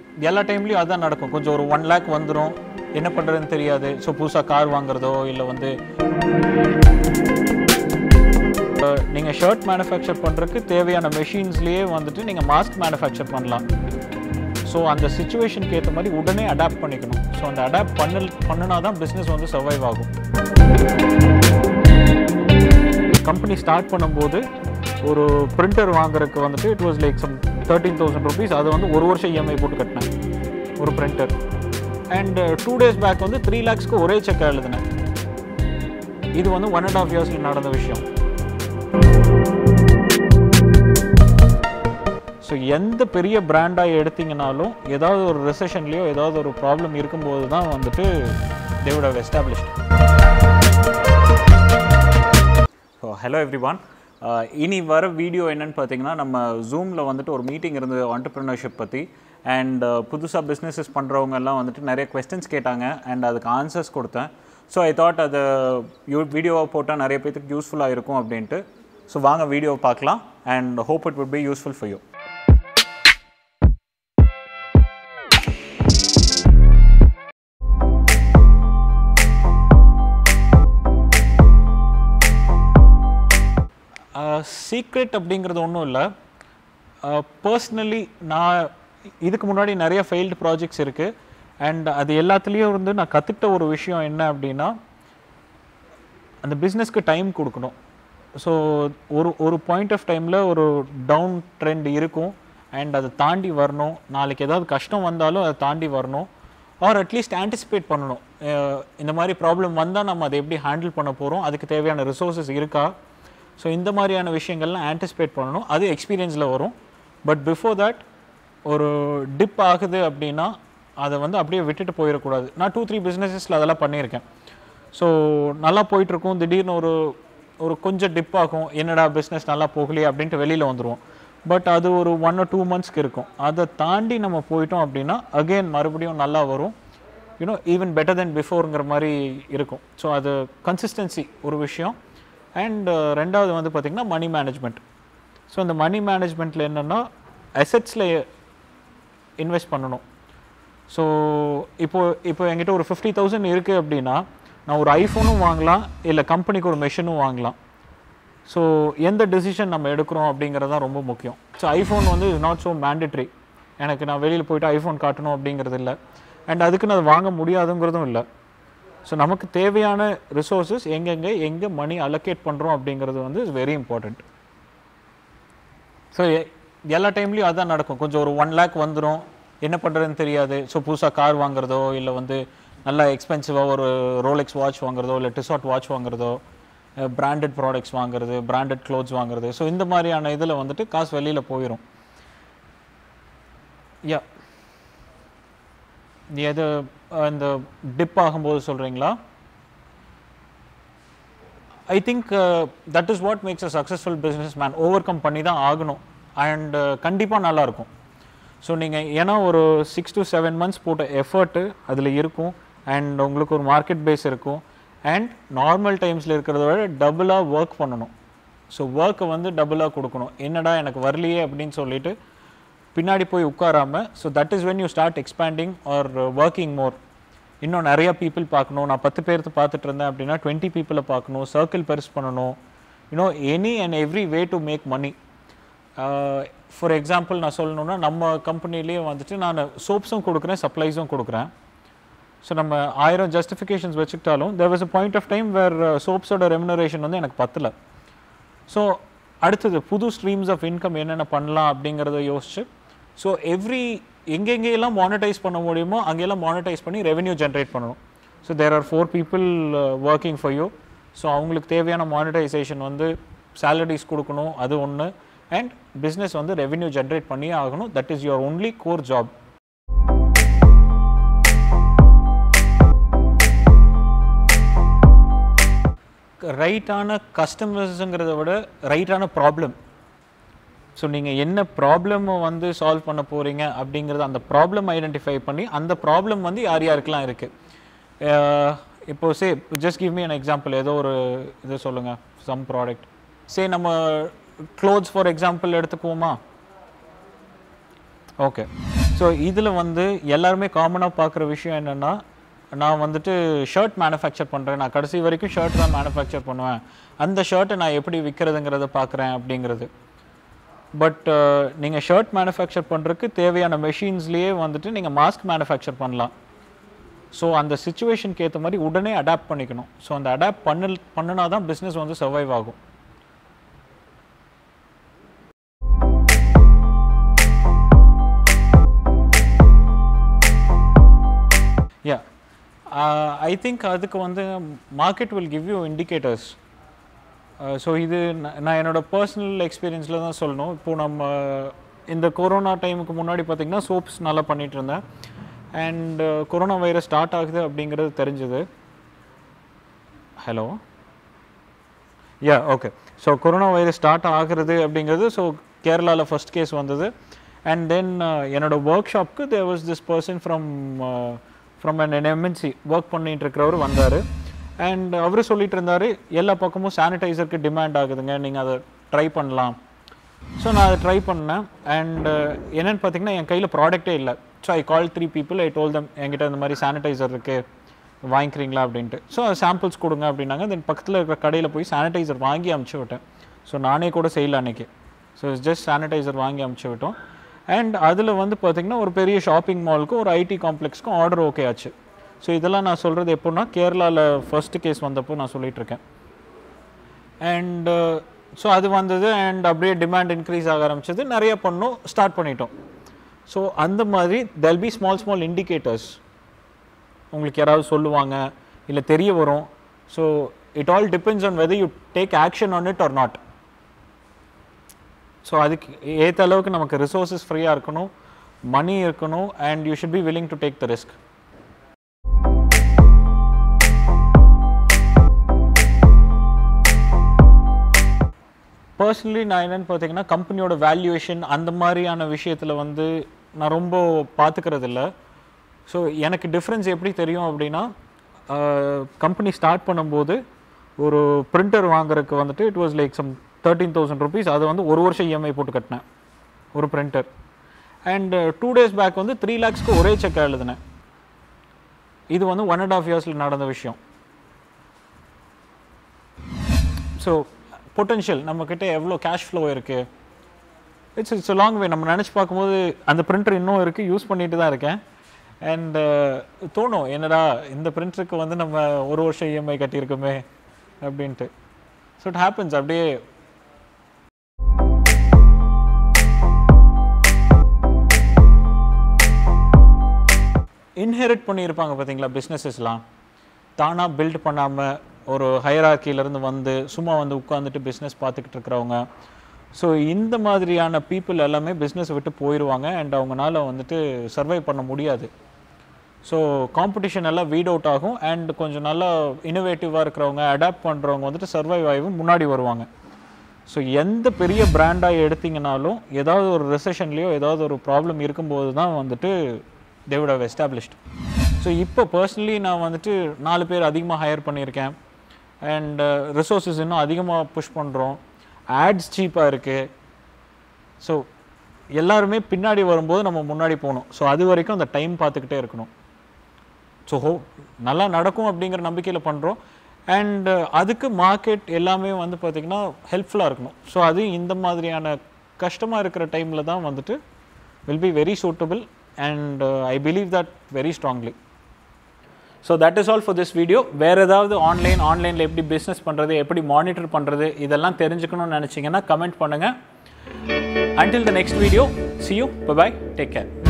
எல்லா டைம்லேயும் அதான் நடக்கும் கொஞ்சம் ஒரு ஒன் லேக் வந்துடும் என்ன பண்ணுறதுன்னு தெரியாது ஸோ புதுசாக கார் வாங்குறதோ இல்லை வந்து நீங்கள் ஷர்ட் மேனுஃபேக்சர் பண்ணுறதுக்கு தேவையான மெஷின்ஸ்லேயே வந்துட்டு நீங்கள் மாஸ்க் மேனுஃபேக்சர் பண்ணலாம் ஸோ அந்த சுச்சுவேஷனுக்கு ஏற்ற மாதிரி உடனே அடாப்ட் பண்ணிக்கணும் ஸோ அந்த அடாப்ட் பண்ணல் பண்ணினா தான் பிஸ்னஸ் வந்து சர்வைவ் ஆகும் கம்பெனி ஸ்டார்ட் பண்ணும்போது ஒரு பிரிண்டர் வாங்குறதுக்கு வந்துட்டு it was like some thirteen thousand rupees அதை வந்து ஒரு வருஷம் இஎம்ஐ போட்டு கட்டினேன் ஒரு printer and two days back வந்து த்ரீ லேக்ஸ்க்கு ஒரே செக் எழுதினேன் இது வந்து ஒன் அண்ட் ஆஃப் இயர்ஸில் நடந்த விஷயம் ஸோ எந்த பெரிய பிராண்டாக எடுத்தீங்கனாலும் ஏதாவது ஒரு ரிசெஷன்லேயோ ஏதாவது ஒரு ப்ராப்ளம் இருக்கும்போது தான் வந்துட்டு தேவோட எஸ்டாப்ளிஷ்ட் ஸோ ஹலோ எவ்ரிவான் இனி வர வீடியோ என்னன்னு பார்த்தீங்கன்னா நம்ம ஜூமில் வந்துட்டு ஒரு மீட்டிங் இருந்தது ஆண்டர்பிரினர்ஷிப் பற்றி அண்ட் புதுசாக பிஸ்னஸஸ் பண்ணுறவங்க எல்லாம் வந்துட்டு நிறைய கொஸ்டின்ஸ் கேட்டாங்க அண்ட் அதுக்கு ஆன்சர்ஸ் கொடுத்தேன் ஸோ ஐ தாட் அதை யூ வீடியோவை போட்டால் நிறைய பேத்துக்கு யூஸ்ஃபுல்லாக இருக்கும் அப்படின்ட்டு ஸோ வாங்க வீடியோ பார்க்கலாம் and hope it would be useful for you secret அப்படிங்கிறது ஒன்றும் இல்லை பர்சனலி நான் இதுக்கு முன்னாடி நிறைய ஃபெயில்டு ப்ராஜெக்ட்ஸ் இருக்குது அண்ட் அது எல்லாத்துலேயும் இருந்து நான் கற்றுக்கிட்ட ஒரு விஷயம் என்ன அப்படின்னா அந்த பிஸ்னஸ்க்கு டைம் கொடுக்கணும் ஸோ ஒரு ஒரு பாயிண்ட் ஆஃப் டைமில் ஒரு டவுன் ட்ரெண்ட் இருக்கும் அண்ட் அதை தாண்டி வரணும் நாளைக்கு ஏதாவது கஷ்டம் வந்தாலும் அதை தாண்டி வரணும் ஆர் அட்லீஸ்ட் ஆன்டிசிபேட் பண்ணணும் அஹ் இந்த மாதிரி ப்ராப்ளம் வந்தால் நம்ம அதை எப்படி ஹேண்டில் பண்ண போகிறோம் அதுக்கு தேவையான ரிசோர்ஸஸ் இருக்கா ஸோ இந்த மாதிரியான விஷயங்கள்லாம் ஆன்டிசிபேட் பண்ணணும் அது எக்ஸ்பீரியன்ஸில் வரும் பட் பிஃபோர் தட் ஒரு டிப் ஆகுது அப்படின்னா அதை வந்து அப்படியே விட்டுட்டு போயிடக்கூடாது நான் டூ த்ரீ பிஸ்னஸஸில் அதெல்லாம் பண்ணியிருக்கேன் ஸோ நல்லா போயிட்டுருக்கும் திடீர்னு ஒரு ஒரு கொஞ்சம் டிப் ஆகும் என்னடா பிஸ்னஸ் நல்லா போகலையே அப்படின்ட்டு வெளியில் வந்துடுவோம் பட் அது ஒரு ஒன் ஆர் டூ மந்த்ஸ்க்கு இருக்கும் அதை தாண்டி நம்ம போயிட்டோம் அப்படின்னா அகெயின் மறுபடியும் நல்லா வரும் யூனோ ஈவன் பெட்டர் தென் பிஃபோருங்கிற மாதிரி இருக்கும் ஸோ அது கன்சிஸ்டன்சி ஒரு விஷயம் அண்ட் ரெண்டாவது வந்து பார்த்திங்கன்னா மணி மேனேஜ்மெண்ட் ஸோ அந்த மணி மேனேஜ்மெண்ட்டில் என்னென்னா அசெட்ஸில் இன்வெஸ்ட் பண்ணணும் ஸோ இப்போ இப்போ என்கிட்ட ஒரு ஃபிஃப்டி தௌசண்ட் இருக்குது அப்படின்னா நான் ஒரு ஐஃபோனும் வாங்கலாம் இல்லை கம்பெனிக்கு ஒரு மெஷினும் வாங்கலாம் ஸோ எந்த டெசிஷன் நம்ம எடுக்கிறோம் அப்படிங்கிறது தான் ரொம்ப முக்கியம் ஸோ ஐஃபோன் வந்து இஸ் நாட் ஸோ மேண்டட்ரி எனக்கு நான் வெளியில் போயிட்டு ஐஃபோன் காட்டணும் அப்படிங்கிறது இல்லை அண்ட் அதுக்கு நான் வாங்க முடியாதுங்கிறதும் இல்லை ஸோ நமக்கு தேவையான ரிசோர்ஸஸ் எங்கெங்கே எங்கே மணி அலோகேட் பண்ணுறோம் அப்படிங்கிறது வந்து இஸ் வெரி இம்பார்ட்டண்ட் ஸோ எல்லா டைம்லேயும் அதான் நடக்கும் கொஞ்சம் ஒரு ஒன் லேக் வந்துடும் என்ன பண்ணுறதுன்னு தெரியாது ஸோ புதுசாக கார் வாங்குறதோ இல்லை வந்து நல்லா எக்ஸ்பென்சிவாக ஒரு ரோலெக்ஸ் வாட்ச் வாங்குறதோ இல்லை டிசார்ட் வாட்ச் வாங்குறதோ பிராண்டட் ப்ராடக்ட்ஸ் வாங்குறது பிராண்டட் க்ளோத்ஸ் வாங்குறது ஸோ இந்த மாதிரியான இதில் வந்துட்டு காசு வெளியில் போயிடும் யா எது இந்த டிப் ஆகும்போது சொல்கிறீங்களா I think that is what makes a successful businessman overcome பண்ணி தான் ஆகணும் அண்ட் கண்டிப்பாக நல்லாயிருக்கும் ஸோ நீங்கள் ஏன்னா ஒரு சிக்ஸ் டு செவன் மந்த்ஸ் போட்ட எஃபர்ட்டு அதில் இருக்கும் அண்ட் உங்களுக்கு ஒரு மார்க்கெட் பேஸ் இருக்கும் அண்ட் நார்மல் டைம்ஸில் இருக்கிறத விட டபுளாக ஒர்க் பண்ணணும் ஸோ ஒர்க்கை வந்து டபுளாக கொடுக்கணும் என்னடா எனக்கு வரலையே அப்படின்னு சொல்லிட்டு பின்னாடி போய் உட்காராம so that is when you start expanding or working more இன்னும் நிறைய பீப்புள் பார்க்கணும் நான் பத்து பேர்த்து பார்த்துட்டு இருந்தேன் அப்படின்னா டுவெண்ட்டி பீப்புளை பார்க்கணும் சர்க்கிள் பெருசு பண்ணணும் you know any and every way to make money for example நான் சொல்லணுன்னா நம்ம கம்பெனிலேயே வந்துட்டு நான் சோப்ஸும் கொடுக்குறேன் சப்ளைஸும் கொடுக்குறேன் ஸோ நம்ம ஆயிரம் ஜஸ்டிஃபிகேஷன்ஸ் வச்சுக்கிட்டாலும் there was a point of time where சோப்ஸோட ரெமுனரேஷன் வந்து எனக்கு பத்தலை ஸோ அடுத்தது புது ஸ்ட்ரீம்ஸ் ஆஃப் இன்கம் என்னென்ன பண்ணலாம் அப்படிங்கிறத யோசிச்சு ஸோ எவ்ரி எங்கெங்கெல்லாம் மானிட்டைஸ் பண்ண முடியுமோ அங்கெல்லாம் மானிட்டைஸ் பண்ணி ரெவென்யூ ஜென்ரேட் பண்ணணும் so there are four people working for you so அவங்களுக்கு தேவையான மானிட்டைசேஷன் வந்து சேலரிஸ் கொடுக்கணும் அது ஒன்று அண்ட் பிஸ்னஸ் வந்து ரெவென்யூ ஜென்ரேட் பண்ணியே ஆகணும் that is your only core job ரைட்டான கஸ்டமர்ஸுங்கிறத விட ரைட்டான ப்ராப்ளம் ஸோ நீங்கள் என்ன ப்ராப்ளமை வந்து சால்வ் பண்ண போகிறீங்க அப்படிங்கிறத அந்த ப்ராப்ளம் ஐடென்டிஃபை பண்ணி அந்த ப்ராப்ளம் வந்து யார் யாருக்கெல்லாம் இருக்குது இப்போ say just give me an example ஏதோ ஒரு இது சொல்லுங்கள் சம் ப்ராடக்ட் சே நம்ம க்ளோத்ஸ் ஃபார் எக்ஸாம்பிள் எடுத்துக்குவோமா ஓகே ஸோ இதில் வந்து எல்லாருமே காமனாக பார்க்குற விஷயம் என்னென்னா நான் வந்துட்டு ஷர்ட் மேனுஃபேக்சர் பண்ணுறேன் நான் கடைசி வரைக்கும் ஷர்ட் தான் மேனுஃபேக்சர் பண்ணுவேன் அந்த ஷர்ட்டை நான் எப்படி விற்கிறதுங்கிறத பார்க்குறேன் அப்படிங்கிறது பட் நீங்கள் ஷர்ட் மேனுஃபேக்சர் பண்ணுறதுக்கு தேவையான மெஷின்ஸ்லேயே வந்துட்டு நீங்கள் மாஸ்க் மேனுஃபேக்சர் பண்ணலாம் ஸோ அந்த சுச்சுவேஷனுக்கு ஏற்ற மாதிரி உடனே அடாப்ட் பண்ணிக்கணும் ஸோ அந்த அடாப்ட் பண்ண பண்ணினா தான் பிஸ்னஸ் வந்து சர்வைவ் ஆகும் யா ஐ திங்க் அதுக்கு வந்து market will give you indicators so இது ந- நான் என்னோட பர்சனல் எக்ஸ்பீரியன்ஸில் தான் சொல்லணும் இப்போது நம்ம இந்த கொரோனா டைமுக்கு முன்னாடி பார்த்திங்கன்னா சோப்ஸ் நல்லா பண்ணிட்டு இருந்தேன் அண்ட் கொரோனா வைரஸ் ஸ்டார்ட் ஆகுது அப்படிங்கிறது தெரிஞ்சது hello ya okay so corona virus start ஆகுறது அப்படிங்கிறது ஸோ கேரளாவில் ஃபர்ஸ்ட் கேஸ் வந்தது அண்ட் தென் என்னோட ஒர்க் ஷாப்க்கு there was this person from from an MNC work பண்ணிட்டு இருக்கிறவர் வந்தார் அண்ட் அவர் சொல்லிட்டு இருந்தார் எல்லா பக்கமும் சானிடைசருக்கு டிமாண்ட் ஆகுதுங்க நீங்கள் அதை ட்ரை பண்ணலாம் ஸோ நான் அதை ட்ரை பண்ணேன் அண்ட் என்னென்னு பார்த்தீங்கன்னா என் கையில் ப்ராடக்ட்டே இல்லை so I call three people I told them என்கிட்ட இந்த மாதிரி சானிடைசர் இருக்குது வாங்கிக்கிறீங்களா அப்படின்ட்டு ஸோ சாம்பிள்ஸ் கொடுங்க அப்படின்னாங்க தென் பக்கத்தில் இருக்கிற கடையில் போய் சானிடைசர் வாங்கி அமுச்சு விட்டேன் ஸோ நானே கூட செய்யல அன்னைக்கு ஸோ ஜஸ்ட் சானிடைசர் வாங்கி அமுச்சு விட்டோம் அண்ட் அதில் வந்து பார்த்திங்கன்னா ஒரு பெரிய ஷாப்பிங் மாலுக்கும் ஒரு ஐடி காம்ப்ளெக்ஸ்க்கும் ஆர்டர் ஓகே ஆச்சு ஸோ இதெல்லாம் நான் சொல்கிறது எப்போன்னா கேரளாவில் ஃபர்ஸ்ட் கேஸ் வந்தப்போ நான் சொல்லிட்டு இருக்கேன் அண்ட் ஸோ அது வந்தது அண்ட் அப்படியே டிமாண்ட் இன்க்ரீஸ் ஆக ஆரம்பிச்சது நிறைய பண்ணோம் ஸ்டார்ட் பண்ணிட்டோம் ஸோ அந்த மாதிரி there'll be small small indicators உங்களுக்கு யாராவது சொல்லுவாங்க இல்லை தெரிய வரும் so it all depends on whether you take action on it or not so அதுக்கு ஏற்ற அளவுக்கு நமக்கு ரிசோர்ஸஸ் ஃப்ரீயாக இருக்கணும் மணி இருக்கணும் and you should be willing to take the risk personally நான் என்னன்னு பார்த்தீங்கன்னா கம்பெனியோட வேல்யூவேஷன் அந்த மாதிரியான விஷயத்தில் வந்து நான் ரொம்ப பார்த்துக்கிறது இல்லை ஸோ எனக்கு டிஃப்ரென்ஸ் எப்படி தெரியும் அப்படின்னா கம்பெனி ஸ்டார்ட் பண்ணும்போது ஒரு பிரிண்டர் வாங்குறதுக்கு வந்துட்டு it was like some thirteen thousand rupees அதை வந்து ஒரு வருஷம் இஎம்ஐ போட்டு கட்டினேன் ஒரு printer and two days back வந்து த்ரீ லேக்ஸ்க்கு ஒரே செக் எழுதினேன் இது வந்து ஒன் அண்ட் ஆஃப் இயர்ஸில் நடந்த விஷயம் ஸோ பொட்டென்ஷியல் நம்மக்கிட்ட எவ்வளோ கேஷ் ஃப்ளோ இருக்குது இட்ஸ் இட்ஸ் லாங் வே நம்ம நினச்சி பார்க்கும்போது அந்த பிரிண்டர் இன்னும் இருக்குது யூஸ் பண்ணிட்டு தான் இருக்கேன் அண்ட் தோணும் என்னடா இந்த பிரிண்டருக்கு வந்து நம்ம ஒரு வருஷம் இஎம்ஐ கட்டியிருக்கோமே அப்படின்ட்டு ஸோ இட் ஹேப்பன்ஸ் அப்படியே இன்ஹெரிட் பண்ணியிருப்பாங்க பார்த்தீங்களா பிஸ்னஸஸ்லாம் தானாக பில்ட் பண்ணாமல் ஒரு ஹையரார்க்கியிலேருந்து வந்து சும்மா வந்து உட்காந்துட்டு பிஸ்னஸ் பார்த்துக்கிட்டு இருக்கிறவங்க ஸோ இந்த மாதிரியான பீப்புள் எல்லாமே பிஸ்னஸ் விட்டு போயிடுவாங்க அண்ட் அவங்கனால வந்துட்டு சர்வை பண்ண முடியாது ஸோ காம்படிஷன் எல்லாம் வீட் அவுட் ஆகும் அண்ட் கொஞ்சம் நல்லா இனோவேட்டிவாக இருக்கிறவங்க அடாப்ட் பண்ணுறவங்க வந்துட்டு சர்வைவ் ஆகி முன்னாடி வருவாங்க ஸோ எந்த பெரிய பிராண்டாக எடுத்தீங்கனாலும் ஏதாவது ஒரு ரெசஷன்லேயோ ஏதாவது ஒரு ப்ராப்ளம் இருக்கும்போது தான் வந்துட்டு தேவோட எஸ்டாப்ளிஷ்ட் ஸோ இப்போ பர்சனலி நான் வந்துட்டு நாலு பேர் அதிகமாக ஹையர் பண்ணியிருக்கேன் அண்ட் ரிசோர்ஸஸ் இன்னும் அதிகமாக புஷ் பண்ணுறோம் ஆட்ஸ் சீப்பாக இருக்குது ஸோ எல்லாருமே பின்னாடி வரும்போது நம்ம முன்னாடி போகணும் ஸோ அது வரைக்கும் அந்த டைம் பார்த்துக்கிட்டே இருக்கணும் ஸோ ஹோ நல்லா நடக்கும் அப்படிங்கிற நம்பிக்கையில் பண்ணுறோம் அண்ட் அதுக்கு மார்க்கெட் எல்லாமே வந்து பார்த்திங்கன்னா ஹெல்ப்ஃபுல்லாக இருக்கணும் ஸோ அது இந்த மாதிரியான கஷ்டமாக இருக்கிற டைமில் தான் வந்துட்டு will be very suitable and I believe that very strongly so that is all for this video வேறு ஏதாவது ஆன்லைன் ஆன்லைனில் எப்படி பிஸ்னஸ் பண்ணுறது எப்படி மானிட்டர் பண்ணுறது இதெல்லாம் தெரிஞ்சுக்கணும்னு நினச்சிங்கன்னா கமெண்ட் பண்ணுங்கள் until the next video see you bye bye take care